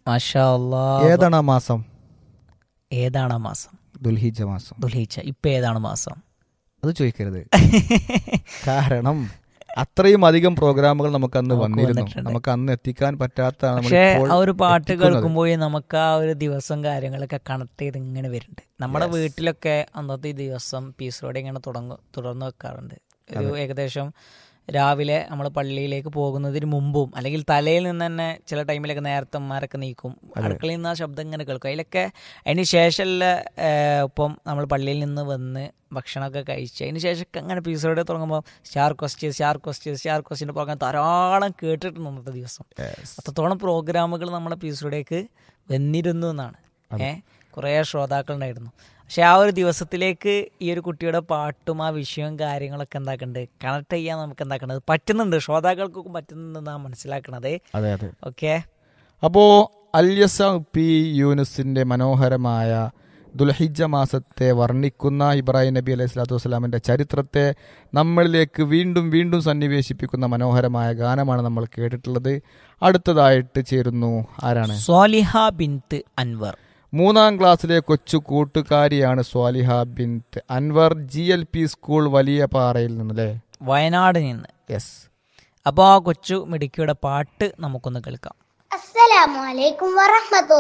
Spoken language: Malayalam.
മാഷാ അല്ലാ. ഏതാണ് ആ മാസം ഏതാണ് ആ മാസം ദുൽഹിജ മാസം ദുൽഹിച്ച ഇപ്പൊ ഏതാണ് മാസം അത് ചോദിക്കരുത് കാരണം അത്രയും അധികം പ്രോഗ്രാമുകൾ നമുക്ക് അന്ന് നമുക്ക് വന്നിരുന്നു വന്നിട്ടുണ്ട്. നമുക്ക് അന്ന് എത്തിക്കാൻ പറ്റാത്ത പക്ഷേ ആ ഒരു പാട്ട് എത്തിക്കുന്നത്. കേൾക്കുമ്പോൾ നമുക്ക് ആ ഒരു ദിവസം കാര്യങ്ങളൊക്കെ കണക്ട് ചെയ്ത് ഇങ്ങനെ വരുന്നുണ്ട് നമ്മുടെ Yes. വീട്ടിലൊക്കെ അന്നത്തെ ഈ ദിവസം പീസിലൂടെ ഇങ്ങനെ തുടങ്ങ തുടർന്ന് വെക്കാറുണ്ട് ഒരു ഏകദേശം രാവിലെ നമ്മൾ പള്ളിയിലേക്ക് പോകുന്നതിന് മുമ്പും അല്ലെങ്കിൽ തലയിൽ നിന്ന് തന്നെ ചില ടൈമിലൊക്കെ നേരത്തെ അമ്മമാരൊക്കെ നീക്കും അടുക്കളയിൽ നിന്ന് ആ ശബ്ദം ഇങ്ങനെ കേൾക്കും അതിലൊക്കെ അതിന് ശേഷമല്ല ഇപ്പം നമ്മൾ പള്ളിയിൽ നിന്ന് വന്ന് ഭക്ഷണമൊക്കെ കഴിച്ച് അതിന് ശേഷം അങ്ങനെ പീസോടെ തുടങ്ങുമ്പോൾ star question star question star ക്വസ്റ്റ്യൻ്റെ പ്രോഗ്രാം ധാരാളം കേട്ടിട്ടുണ്ട് അന്നത്തെ ദിവസം Yes. അത്രത്തോളം പ്രോഗ്രാമുകൾ നമ്മളെ പീസോടേക്ക് വന്നിരുന്നു എന്നാണ് ഏഹ് കുറേ ശ്രോതാക്കളുണ്ടായിരുന്നു പക്ഷെ ആ ഒരു ദിവസത്തിലേക്ക് ഈ ഒരു കുട്ടിയുടെ പാട്ടും ആ വിഷയവും കാര്യങ്ങളൊക്കെ എന്താക്കുന്നുണ്ട് കണക്ട് ചെയ്യാൻ നമുക്ക് എന്താക്കണത് പറ്റുന്നുണ്ട് ശ്രോതാക്കൾക്കൊക്കെ പറ്റുന്നുണ്ടെന്നാണ് മനസ്സിലാക്കണത് അതെ അതെ ഓക്കെ അപ്പോ അല്യസ പി യൂനുസിന്റെ മനോഹരമായ ദുൽഹിജ മാസത്തെ വർണ്ണിക്കുന്ന ഇബ്രാഹിം നബി അലൈഹി സ്വലാത്തു വസ്സലാമിന്റെ ചരിത്രത്തെ നമ്മളിലേക്ക് വീണ്ടും വീണ്ടും സന്നിവേശിപ്പിക്കുന്ന മനോഹരമായ ഗാനമാണ് നമ്മൾ കേട്ടിട്ടുള്ളത് അടുത്തതായിട്ട് ചേരുന്നു ആരാണ് സ്വാലിഹ ബിൻത്ത് അൻവർ മൂന്നാം ക്ലാസ്സിലെ കൊച്ചു കൂട്ടുകാരിയാണ് Swaliha Binth Anwar G L P school വലിയ പാറയിൽ നിന്നല്ലേ വയനാട് നിന്ന് യെസ് അപ്പോൾ ആ കൊച്ചു മിടുക്കിയുടെ പാട്ട് നമുക്കൊന്ന് കേൾക്കാം അസ്സലാമു അലൈക്കും വറഹ്മത്തുള്ളാഹി